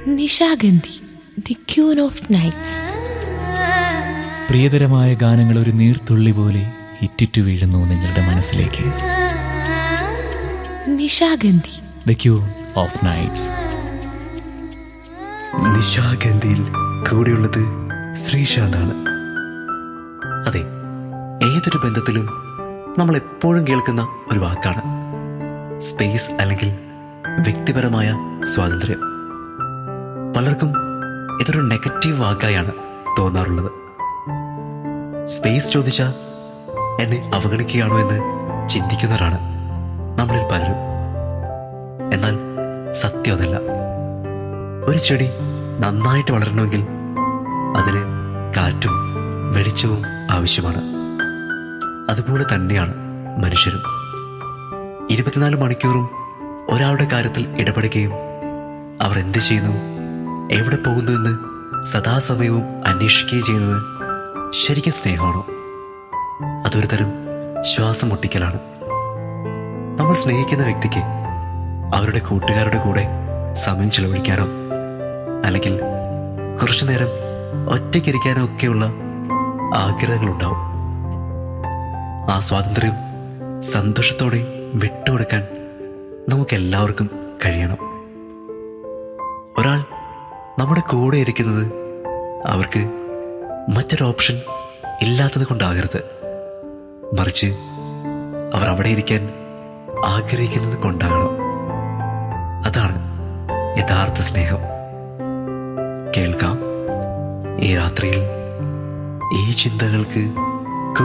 Nishagandhi the queen of nights പ്രിയതരമായ ഗാനങ്ങൾ ഒരു നീർത്തുള്ളി പോലെ ഇറ്റിറ്റു വീഴുന്നു നിങ്ങളുടെ മനസ്സിലേക്ക് Nishagandhi the queen of nights നിശാഗന്ധിയിൽ കൂടെയുള്ളത് ശ്രീശാന്താണ് അതെ ഏതൊരു ബന്ധത്തിലും നമ്മൾ എപ്പോഴും കേൾക്കുന്ന ഒരു വാക്കാണ് സ്പേസ് അല്ലെങ്കിൽ വ്യക്തിപരമായ സ്വാതന്ത്ര്യം പലർക്കും ഇതൊരു നെഗറ്റീവ് വാക്കായാണ് തോന്നാറുള്ളത് സ്പേസ് ചോദിച്ച എന്നെ അവഗണിക്കുകയാണോ എന്ന് ചിന്തിക്കുന്നവരാണ് നമ്മളിൽ പലരും എന്നാൽ സത്യം അതല്ല ഒരു ചെടി നന്നായിട്ട് വളരണമെങ്കിൽ അതിന് കാറ്റും വെളിച്ചവും ആവശ്യമാണ് അതുപോലെ തന്നെയാണ് മനുഷ്യരും ഇരുപത്തിനാല് മണിക്കൂറും ഒരാളുടെ കാര്യത്തിൽ ഇടപെടുകയും അവർ എന്ത് ചെയ്യുന്നു എവിടെ പോകുന്നു എന്ന് സദാസമയവും അന്വേഷിക്കുകയും ചെയ്യുന്നത് ശരിക്കും സ്നേഹമാണോ അതൊരു തരം ശ്വാസം മുട്ടിക്കലാണ് നമ്മൾ സ്നേഹിക്കുന്ന വ്യക്തിക്ക് അവരുടെ കൂട്ടുകാരുടെ കൂടെ സമയം ചിലവഴിക്കാനോ അല്ലെങ്കിൽ കുറച്ചു നേരം ഒറ്റയ്ക്കിരിക്കാനോ ഒക്കെയുള്ള ആഗ്രഹങ്ങളുണ്ടാവും ആ സ്വാതന്ത്ര്യം സന്തോഷത്തോടെ വിട്ടുകൊടുക്കാൻ നമുക്ക് എല്ലാവർക്കും കഴിയണം ഒരാൾ നമ്മുടെ കൂടെ ഇരിക്കുന്നത് അവർക്ക് മറ്റൊരു ഓപ്ഷൻ ഇല്ലാത്തത് കൊണ്ടാകരുത് മറിച്ച് അവർ അവിടെ ഇരിക്കാൻ ആഗ്രഹിക്കുന്നത് കൊണ്ടാകണം അതാണ് യഥാർത്ഥ സ്നേഹം കേൾക്കാം ഈ രാത്രിയിൽ ഈ ചിന്തകൾക്ക്